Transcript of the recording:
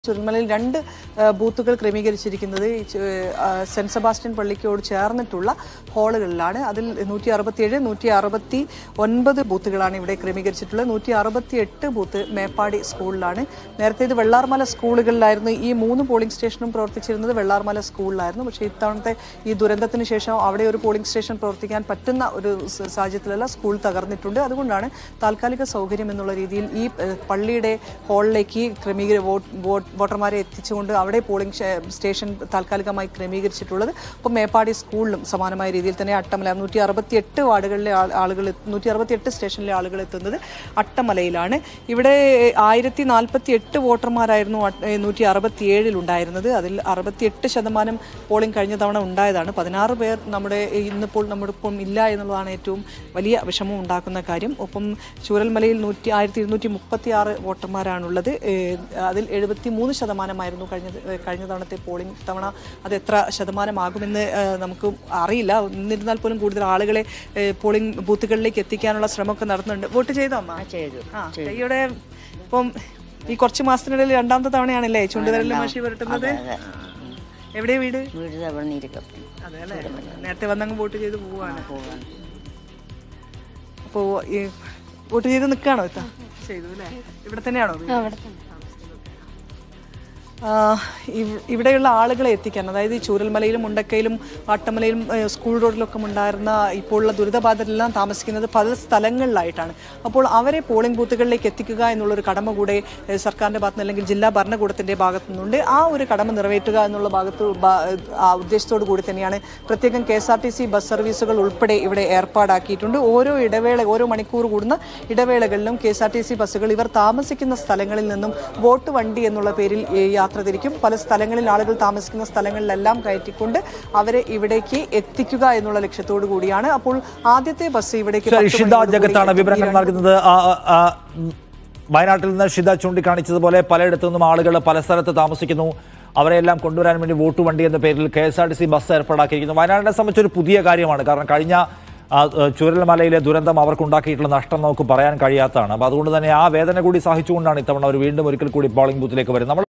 ചുരുമലയിൽ രണ്ട് ആ, ബൂത്തുകൾ ക്രമീകരിച്ചിരിക്കുന്നത് ഈ ചു- ആ, സെന്റ് സെബാസ്റ്റ്യൻ പള്ളിക്കോട് ചേർന്നിട്ടുള്ള ഹാളുകളിലാണ് അതിൽ നൂറ്റി അറുപത്തിയേഴ് നൂറ്റി അറുപത്തി ഒൻപത് ബൂത്തുകളാണ് ഇവിടെ ക്രമീകരിച്ചിട്ടുള്ളത് നൂറ്റി അറുപത്തി എട്ട് ബൂത്ത് മേപ്പാടി സ്കൂളിലാണ് നേരത്തെ ഇത് വെള്ളാർമല സ്കൂളുകളിലായിരുന്നു ഈ മൂന്ന് പോളിംഗ് സ്റ്റേഷനും പ്രവർത്തിച്ചിരുന്നത് വെള്ളാർമല സ്കൂളിലായിരുന്നു പക്ഷേ ഇത്തവണത്തെ ഈ ദുരന്തത്തിന് ശേഷം അവിടെ ഒരു പോളിംഗ് സ്റ്റേഷൻ പ്രവർത്തിക്കാൻ പറ്റുന്ന ഒരു സ- സാഹചര്യത്തിലല്ല സ്കൂൾ തകർന്നിട്ടുണ്ട് അതുകൊണ്ടാണ് താൽക്കാലിക സൗകര്യം എന്നുള്ള രീതിയിൽ ഈ ഏഹ്, പള്ളിയുടെ ഹാളിലേക്ക് ക്രമീകര വോട്ട് വോട്ട് വോട്ടർമാരെ എത്തിച്ചുകൊണ്ട് അവിടെ പോളിംഗ് ഷേ- സ്റ്റേഷൻ താൽക്കാലികമായി ക്രമീകരിച്ചിട്ടുള്ളത് ഒപ്പം മേപ്പാടി സ്കൂളിലും സമാനമായ രീതിയിൽ തന്നെ അട്ടമല നൂറ്റി അറുപത്തി എട്ട് വാർഡുകളിലെ ആൾ- ആളുകൾ നൂറ്റി അറുപത്തി എട്ട് സ്റ്റേഷനിലെ ആളുകൾ എത്തുന്നത് അട്ടമലയിലാണ് ഇവിടെ ആയിരത്തി നാൽപ്പത്തി എട്ട് വോട്ടർമാരായിരുന്നു നൂറ്റി അറുപത്തി ഏഴിൽ ഉണ്ടായിരുന്നത് അതിൽ അറുപത്തിയെട്ട് ശതമാനം പോളിംഗ് കഴിഞ്ഞ തവണ ഉണ്ടായതാണ് പതിനാറ് പേർ നമ്മുടെ ഇന്നിപ്പോൾ നമ്മുടെ ഒപ്പം ഇല്ല എന്നുള്ളതാണ് ഏറ്റവും വലിയ വിഷമം ഉണ്ടാക്കുന്ന കാര്യം ഒപ്പം ചൂരൽമലയിൽ നൂറ്റി ആയിരത്തി ഇരുന്നൂറ്റി മുപ്പത്തി ആറ് വോട്ടർമാരാണുള്ളത് ഏഹ് അതിൽ എഴുപത്തി മൂന്ന് ശതമാനമായിരുന്നു കഴിഞ്ഞ കഴിഞ്ഞ തവണത്തെ പോളിംഗ് തവണ അത് എത്ര ശതമാനമാകുമെന്ന് ഏഹ് നമുക്ക് അറിയില്ല എന്നിരുന്നാൽ പോലും കൂടുതൽ ആളുകളെ ഏഹ് പോളിംഗ് ബൂത്തുകളിലേക്ക് എത്തിക്കാനുള്ള ശ്രമമൊക്കെ നടത്തുന്നുണ്ട് വോട്ട് ചെയ്തോ അമ്മ ചെയ്തു ആ കൈയുടെ ഇപ്പം ഈ കുറച്ച് മാസത്തിനിടയിൽ രണ്ടാമത്തെ തവണയാണല്ലേ ചുണ്ടുവിരലിൽ മഷി പുരട്ടുന്നത് അതെ. എവിടെയാ വീട് വീട് അവിടെ നിന്ന് ഇരിക്കും അതെ അല്ലേ നേരത്തെ വന്നങ്ങ് വോട്ട് ചെയ്ത് പോവാണ് പോവാണ് അപ്പോ ഈ വോട്ട് ചെയ്ത് നിൽക്കാണോ ഇത്ത ചെയ്തു അല്ലേ ഇവിടെ തന്നെയാണോ വീട്? ആ, ഇവ്- ഇവിടെയുള്ള ആളുകളെ എത്തിക്കാൻ അതായത് ഈ ചൂരൽമലയിലും മുണ്ടക്കയിലും ആട്ടമലയിലും ഏഹ്, സ്കൂൾ റോഡിലൊക്കെ ഉണ്ടായിരുന്ന ഇപ്പോഴുള്ള ദുരിതബാധിതരെല്ലാം താമസിക്കുന്നത് പല സ്ഥലങ്ങളിലായിട്ടാണ് അപ്പോൾ അവരെ പോളിംഗ് ബൂത്തുകളിലേക്ക് എത്തിക്കുക എന്നുള്ളൊരു കടമ കൂടെ ഏഹ്, സർക്കാരിന്റെ ഭാഗത്തുനിന്ന് അല്ലെങ്കിൽ ജില്ലാ ഭരണകൂടത്തിന്റെ ഭാഗത്തു നിന്നുണ്ട് ആ ഒരു കടമ നിറവേറ്റുക എന്നുള്ള ഭാഗത്ത് ബ- ആ ഉദ്ദേശത്തോടു കൂടി തന്നെയാണ് പ്രത്യേകം K S R T C bus സർവീസുകൾ ഉൾപ്പെടെ ഇവിടെ ഏർപ്പാടാക്കിയിട്ടുണ്ട് ഓരോ ഇടവേള ഓരോ മണിക്കൂർ കൂടുന്ന ഇടവേളകളിലും K S R T C ബസ്സുകൾ ഇവർ താമസിക്കുന്ന സ്ഥലങ്ങളിൽ നിന്നും വോട്ട് വണ്ടി എന്നുള്ള പേരിൽ ഏ, യാത്ര തിരിക്കും പല സ്ഥലങ്ങളിൽ ആളുകൾ താമസിക്കുന്ന സ്ഥലങ്ങളിലെല്ലാം കയറ്റിക്കൊണ്ട് അവരെ ഇവിടേക്ക് എത്തിക്കുക എന്നുള്ള ലക്ഷ്യത്തോടു കൂടിയാണ് അപ്പോൾ ആദ്യത്തെ ബസ് ഇവിടേക്ക് ശരി പത്ത് ഷിത മണിയോടുകൂടി ജഗത്താണ് എത്തും. ഈ വിവരങ്ങൾ രണ്ട് നൽകുന്നത് ആ, ആ, ആ, ഉം, വയനാട്ടിൽ നിന്ന് ഷിത ചൂണ്ടിക്കാണിച്ചതുപോലെ പലയിടത്തു നിന്നും ആളുകൾ പല സ്ഥലത്ത് താമസിക്കുന്നു അവരെല്ലാം കൊണ്ടുവരാൻ വേണ്ടി വോട്ട് വണ്ടി എന്ന പേരിൽ K S R T C bus ഏർപ്പാടാക്കിയിരിക്കുന്നു വയനാടിനെ സംബന്ധിച്ച് ഒരു പുതിയ കാര്യമാണ് കാരണം കഴിഞ്ഞ ആ, ആ, ചുരൽമലയിലെ ദുരന്തം അവർക്കുണ്ടാക്കിയിട്ടുള്ള നഷ്ടം നമുക്ക് പറയാൻ കഴിയാത്തതാണ് അപ്പോൾ അതുകൊണ്ട് തന്നെ ആ വേദന കൂടി സഹിച്ചുകൊണ്ടാണ് ഇത്തവണ അവർ വീണ്ടും ഒരിക്കൽ കൂടി പോളിംഗ് ബൂത്തിലേക്ക് വരുന്നത് നമ്മൾ